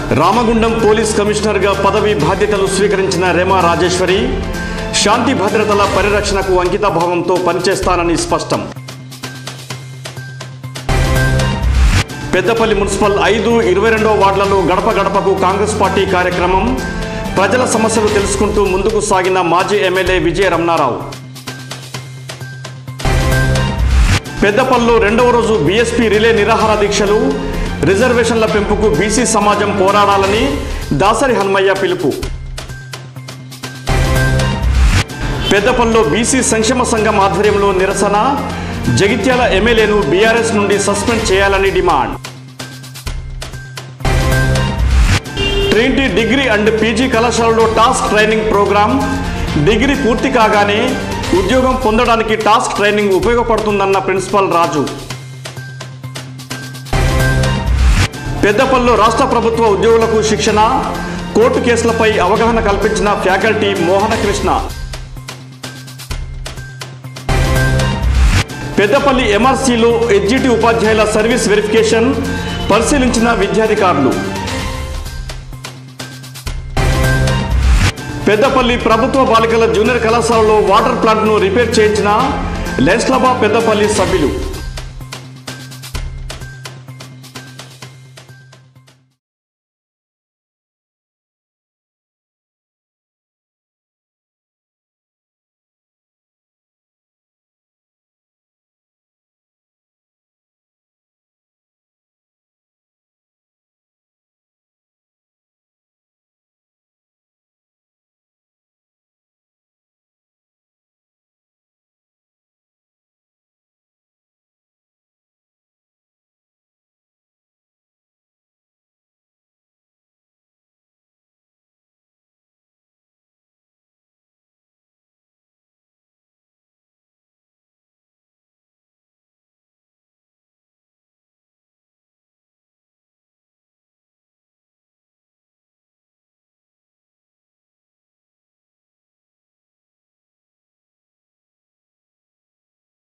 Ramagundam police కమిషనర్గా పదవి బాధ్యతలు స్వీకరించిన రేమా రాజేశ్వరి శాంతి భద్రతల పరిరక్షణకు అంకితభావంతో పనిచేస్తానని స్పష్టం పెద్దపల్లి మున్సిపల్ ఐదు ఇరవై రెండో వార్డులలో గడప గడపకు కాంగ్రెస్ పార్టీ కార్యక్రమం ప్రజల సమస్యలు తెలుసుకుంటూ ముందుకు సాగిన మాజీ ఎమ్మెల్యే విజయ రమణారావు పెద్దపల్లిలో రెండవ రోజు బీఎస్పీ రిలే నిరాహార దీక్షలు రిజర్వేషన్ల పెంపుకు బీసీ సమాజం పోరాడాలని దాసరి హన్మయ్య పిలుపు పెద్దపల్లిలో బీసీ సంక్షేమ సంఘం ఆధ్వర్యంలో నిరసన జగిత్యాల ఎమ్మెల్యేను బీఆర్ఎస్ నుండి సస్పెండ్ చేయాలని demand trinity degree and PG కళాశాలలో టాస్క్ ట్రైనింగ్ ప్రోగ్రాం డిగ్రీ పూర్తి కాగానే ఉద్యోగం పొందడానికి టాస్క్ ట్రైనింగ్ ఉపయోగపడుతుందన్న ప్రిన్సిపల్ రాజు పెద్దపల్లిలో రాష్ట్ర ప్రభుత్వ ఉద్యోగులకు శిక్షణ కోర్టు కేసులపై అవగాహన కల్పించిన ఫ్యాకల్టీ మోహనకృష్ణ పెద్దపల్లి ఎంఆర్సీలో ఎడ్జిటి ఉపాధ్యాయుల సర్వీస్ వెరిఫికేషన్ పరిశీలించిన విద్యాధికారులు పెద్దపల్లి ప్రభుత్వ బాలికల జూనియర్ కళాశాలలో వాటర్ ప్లాంట్ను రిపేర్ చేయించిన లెన్స్లబా పెద్దపల్లి సభ్యులు